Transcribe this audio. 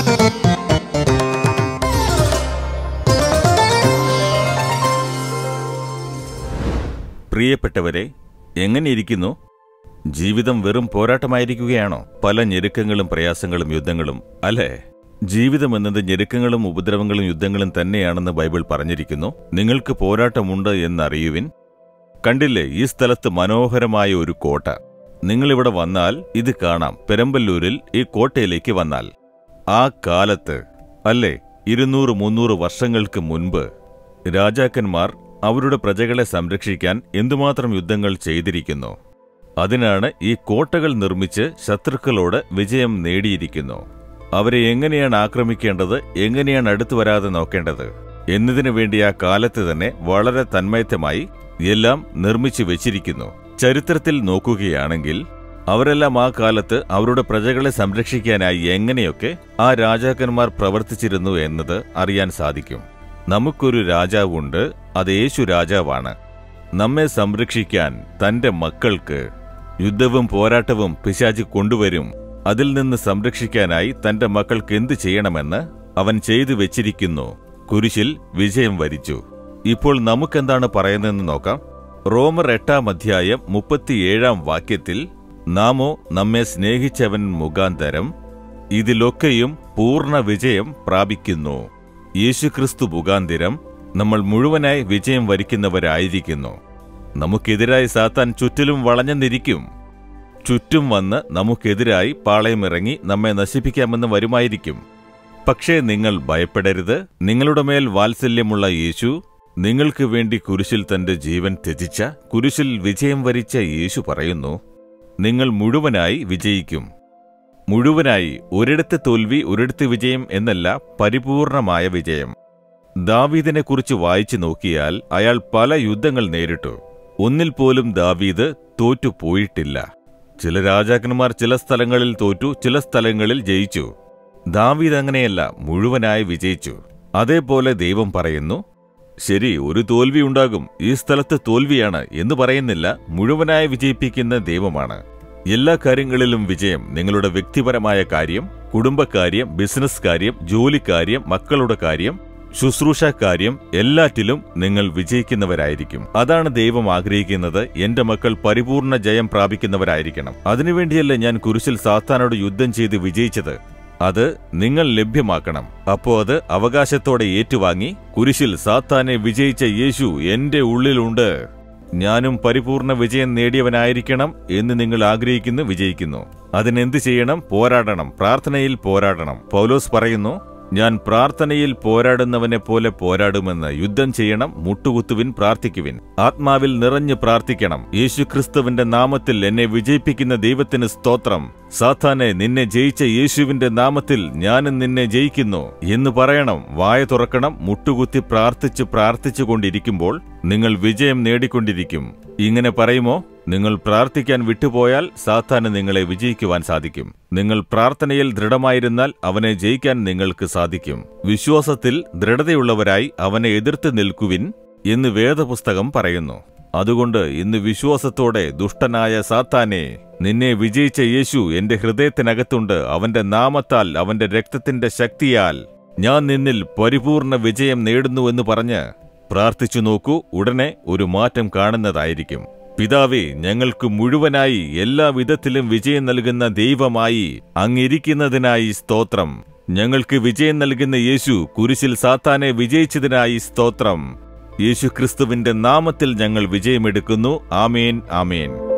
പ്രിയപ്പെട്ടവരെ എങ്ങനെയിരിക്കുന്നു ജീവിതം വെറും പോരാട്ടമായിരിക്കുകയാണോ പല ഞെരുക്കങ്ങളും പ്രയാസങ്ങളും യുദ്ധങ്ങളും അല്ലേ ജീവിതം എന്നത് ഞെരുക്കങ്ങളും ഉപദ്രവങ്ങളും യുദ്ധങ്ങളും തന്നെയാണെന്ന് ബൈബിൾ പറഞ്ഞിരിക്കുന്നു നിങ്ങൾക്ക് പോരാട്ടമുണ്ട് എന്നറിയുവിൻ കണ്ടില്ലേ ഈ സ്ഥലത്ത് മനോഹരമായ ഒരു കോട്ട നിങ്ങളിവിടെ വന്നാൽ ഇത് കാണാം പെരമ്പല്ലൂരിൽ ഈ കോട്ടയിലേക്ക് വന്നാൽ ആ കാലത്ത് അല്ലേ ഇരുന്നൂറ് മുന്നൂറ് വർഷങ്ങൾക്ക് മുൻപ് രാജാക്കന്മാർ അവരുടെ പ്രജകളെ സംരക്ഷിക്കാൻ എന്തുമാത്രം യുദ്ധങ്ങൾ ചെയ്തിരിക്കുന്നു അതിനാണ് ഈ കോട്ടകൾ നിർമ്മിച്ച് ശത്രുക്കളോട് വിജയം നേടിയിരിക്കുന്നു അവരെ എങ്ങനെയാണ് ആക്രമിക്കേണ്ടത് എങ്ങനെയാണ് അടുത്തു വരാതെ നോക്കേണ്ടത് എന്നതിനു വേണ്ടി ആ കാലത്ത് തന്നെ വളരെ തന്മയത്തമായി എല്ലാം നിർമ്മിച്ചു വെച്ചിരിക്കുന്നു ചരിത്രത്തിൽ നോക്കുകയാണെങ്കിൽ അവരെല്ലാം ആ കാലത്ത് അവരുടെ പ്രജകളെ സംരക്ഷിക്കാനായി എങ്ങനെയൊക്കെ ആ രാജാക്കന്മാർ പ്രവർത്തിച്ചിരുന്നു എന്നത് അറിയാൻ സാധിക്കും നമുക്കൊരു രാജാവുണ്ട് അത് യേശു രാജാവാണ് നമ്മെ സംരക്ഷിക്കാൻ തന്റെ മക്കൾക്ക് യുദ്ധവും പോരാട്ടവും പിശാചി കൊണ്ടുവരും അതിൽ നിന്ന് സംരക്ഷിക്കാനായി തന്റെ മക്കൾക്ക് എന്തു ചെയ്യണമെന്ന് അവൻ ചെയ്തു വെച്ചിരിക്കുന്നു കുരിശിൽ വിജയം വരിച്ചു ഇപ്പോൾ നമുക്കെന്താണ് പറയുന്നതെന്ന് നോക്കാം റോമർ എട്ടാം അധ്യായം മുപ്പത്തിയേഴാം വാക്യത്തിൽ നാമോ നമ്മെ സ്നേഹിച്ചവൻ മുഖാന്തരം ഇതിലൊക്കെയും പൂർണ്ണ വിജയം പ്രാപിക്കുന്നു യേശുക്രിസ്തു മുഖാന്തിരം നമ്മൾ മുഴുവനായി വിജയം വരിക്കുന്നവരായിരിക്കുന്നു നമുക്കെതിരായി സാത്താൻ ചുറ്റിലും വളഞ്ഞെന്നിരിക്കും ചുറ്റും വന്ന് നമുക്കെതിരായി പാളയമിറങ്ങി നമ്മെ നശിപ്പിക്കാമെന്ന് വരുമായിരിക്കും പക്ഷേ നിങ്ങൾ ഭയപ്പെടരുത് നിങ്ങളുടെ മേൽ വാത്സല്യമുള്ള യേശു നിങ്ങൾക്ക് വേണ്ടി കുരിശിൽ തന്റെ ജീവൻ ത്യജിച്ച കുരിശിൽ വിജയം വരിച്ച യേശു പറയുന്നു നിങ്ങൾ മുഴുവനായി വിജയിക്കും മുഴുവനായി ഒരിടത്ത് തോൽവി ഒരിടത്ത് വിജയം എന്നല്ല പരിപൂർണമായ വിജയം ദാവീദിനെക്കുറിച്ച് വായിച്ചു നോക്കിയാൽ അയാൾ പല യുദ്ധങ്ങൾ നേരിട്ടു ഒന്നിൽ പോലും ദാവീദ് തോറ്റുപോയിട്ടില്ല ചില രാജാക്കന്മാർ ചില സ്ഥലങ്ങളിൽ തോറ്റു ചില സ്ഥലങ്ങളിൽ ജയിച്ചു ദാവീദ് അങ്ങനെയല്ല മുഴുവനായി വിജയിച്ചു അതേപോലെ ദൈവം പറയുന്നു ശരി ഒരു തോൽവി ഉണ്ടാകും ഈ സ്ഥലത്ത് തോൽവിയാണ് എന്ന് പറയുന്നില്ല മുഴുവനായി വിജയിപ്പിക്കുന്ന ദൈവമാണ് എല്ലാ കാര്യങ്ങളിലും വിജയം നിങ്ങളുടെ വ്യക്തിപരമായ കാര്യം കുടുംബകാര്യം ബിസിനസ് കാര്യം ജോലിക്കാര്യം മക്കളുടെ കാര്യം ശുശ്രൂഷ കാര്യം എല്ലാറ്റിലും നിങ്ങൾ വിജയിക്കുന്നവരായിരിക്കും അതാണ് ദൈവം ആഗ്രഹിക്കുന്നത് എന്റെ മക്കൾ പരിപൂർണ ജയം പ്രാപിക്കുന്നവരായിരിക്കണം അതിനുവേണ്ടിയല്ല ഞാൻ കുരിശിൽ സാത്താനോട് യുദ്ധം ചെയ്ത് വിജയിച്ചത് അത് നിങ്ങൾ ലഭ്യമാക്കണം അപ്പോ അത് അവകാശത്തോടെ ഏറ്റുവാങ്ങി കുരിശിൽ സാത്താനെ വിജയിച്ച യേശു എന്റെ ഉള്ളിലുണ്ട് ഞാനും പരിപൂർണ വിജയം നേടിയവനായിരിക്കണം എന്ന് നിങ്ങൾ ആഗ്രഹിക്കുന്നു വിജയിക്കുന്നു അതിനെന്ത് ചെയ്യണം പോരാടണം പ്രാർത്ഥനയിൽ പോരാടണം പൗലോസ് പറയുന്നു ഞാൻ പ്രാർത്ഥനയിൽ പോരാടുന്നവനെ പോലെ പോരാടുമെന്ന് യുദ്ധം ചെയ്യണം മുട്ടുകുത്തുവിൻ പ്രാർത്ഥിക്കുവിൻ ആത്മാവിൽ നിറഞ്ഞു പ്രാർത്ഥിക്കണം യേശുക്രിസ്തുവിന്റെ നാമത്തിൽ എന്നെ വിജയിപ്പിക്കുന്ന ദൈവത്തിന് സ്തോത്രം സാത്താനെ നിന്നെ ജയിച്ച യേശുവിന്റെ നാമത്തിൽ ഞാനും നിന്നെ ജയിക്കുന്നു എന്ന് പറയണം വായ തുറക്കണം മുട്ടുകുത്തി പ്രാർത്ഥിച്ച് പ്രാർത്ഥിച്ചു കൊണ്ടിരിക്കുമ്പോൾ നിങ്ങൾ വിജയം നേടിക്കൊണ്ടിരിക്കും ഇങ്ങനെ പറയുമോ നിങ്ങൾ പ്രാർത്ഥിക്കാൻ വിട്ടുപോയാൽ സാത്താന് നിങ്ങളെ വിജയിക്കുവാൻ സാധിക്കും നിങ്ങൾ പ്രാർത്ഥനയിൽ ദൃഢമായിരുന്നാൽ അവനെ ജയിക്കാൻ നിങ്ങൾക്ക് സാധിക്കും വിശ്വാസത്തിൽ ദൃഢതയുള്ളവരായി അവനെ എതിർത്ത് നിൽക്കുവിൻ എന്ന് വേദപുസ്തകം പറയുന്നു അതുകൊണ്ട് ഇന്ന് വിശ്വാസത്തോടെ ദുഷ്ടനായ സാത്താനെ നിന്നെ വിജയിച്ച യേശു എന്റെ ഹൃദയത്തിനകത്തുണ്ട് അവന്റെ നാമത്താൽ അവന്റെ രക്തത്തിന്റെ ശക്തിയാൽ ഞാൻ നിന്നിൽ പരിപൂർണ വിജയം നേടുന്നുവെന്ന് പറഞ്ഞ് പ്രാർത്ഥിച്ചു നോക്കൂ ഉടനെ ഒരു മാറ്റം കാണുന്നതായിരിക്കും പിതാവേ ഞങ്ങൾക്ക് മുഴുവനായി എല്ലാ വിധത്തിലും വിജയം നൽകുന്ന ദൈവമായി അങ്ങിരിക്കുന്നതിനായി സ്തോത്രം ഞങ്ങൾക്ക് വിജയം നൽകുന്ന യേശു കുരിശിൽ സാത്താനെ വിജയിച്ചതിനായി സ്തോത്രം യേശുക്രിസ്തുവിന്റെ നാമത്തിൽ ഞങ്ങൾ വിജയമെടുക്കുന്നു ആമേൻ ആമേൻ